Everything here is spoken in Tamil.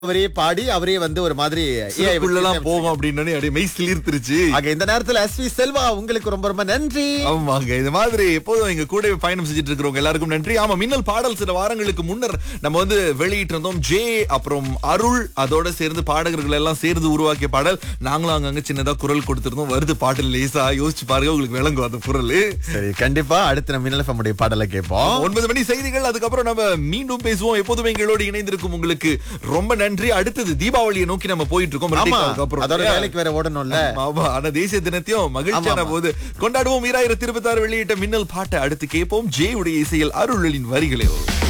அவரே பாடி அவரே வந்து ஒரு மாதிரி AI வச்சு சிறப்புள்ளலாம் போவோம் அப்படின்னு அப்படியே மெய் சிலிர்த்துருச்சு ஆக இந்த நேரத்துல எஸ் வி செல்வா உங்களுக்கு ரொம்ப ரொம்ப நன்றி ஆமாங்க இந்த மாதிரி எப்போதும் எங்க கூட பயணம் செஞ்சுட்டு இருக்கிறவங்க எல்லாருக்கும் நன்றி ஆமா மின்னல் பாடல் சில வாரங்களுக்கு முன்னர் நம்ம வந்து வெளியிட்டு இருந்தோம் ஜே அப்புறம் அருள் அதோட சேர்ந்து பாடகர்கள் எல்லாம் சேர்ந்து உருவாக்கிய பாடல் நாங்களும் அங்கங்க சின்னதா குரல் கொடுத்திருந்தோம் வருது பாடல் லேசா யோசிச்சு பாருங்க உங்களுக்கு விளங்கும் அந்த குரல் சரி கண்டிப்பா அடுத்து நம்ம மின்னல் ஃபம்முடைய பாடலை கேட்போம் ஒன்பது மணி செய்திகள் அதுக்கப்புறம் நம்ம மீண்டும் பேசுவோம் எப்போதுமே எங்களோடு இணைந்திருக்கும் உங்களுக்கு ரொம்ப நன்றி அடுத்தது தீபாவளியை நோக்கி நம்ம போயிட்டு இருக்கோம் ஆமா அதுக்கு அப்புறம் அதோட வேலைக்கு வேற ஓடணும்ல ஆமா ஆனா தேசிய தினத்தையும் மகிழ்ச்சியான ஆமா. போது கொண்டாடுவோம் ஈராயிரத்தி இருபத்தி ஆறு வெளியிட்ட மின்னல் பாட்டை அடுத்து கேட்போம் ஜே உடைய இசையில் அருளின் வரிகளே